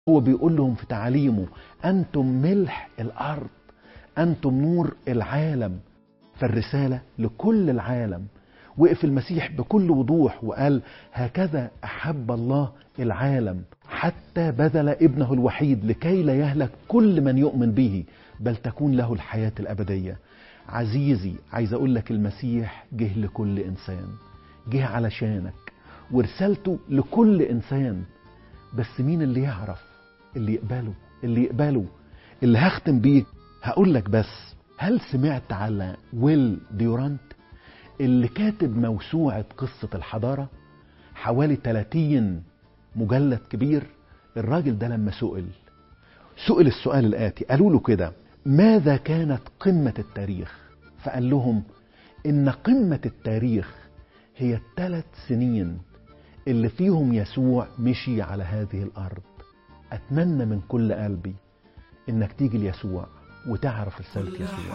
هو بيقول لهم في تعاليمه أنتم ملح الأرض أنتم نور العالم فالرسالة لكل العالم وقف المسيح بكل وضوح وقال هكذا أحب الله العالم حتى بذل ابنه الوحيد لكي لا يهلك كل من يؤمن به بل تكون له الحياة الأبدية عزيزي عايز أقول لك المسيح جه لكل إنسان جه علشانك ورسالته لكل إنسان بس مين اللي يعرف اللي يقبله اللي يقبله اللي هختم بيه هقول لك بس هل سمعت على ويل ديورانت اللي كاتب موسوعة قصة الحضارة حوالي 30 مجلد كبير الراجل ده لما سئل سئل السؤال الآتي قالوا له كده ماذا كانت قمة التاريخ فقال لهم إن قمة التاريخ هي الثلاث سنين اللي فيهم يسوع مشي على هذه الأرض أتمنى من كل قلبي إنك تيجي ليسوع وتعرف رسالة يسوع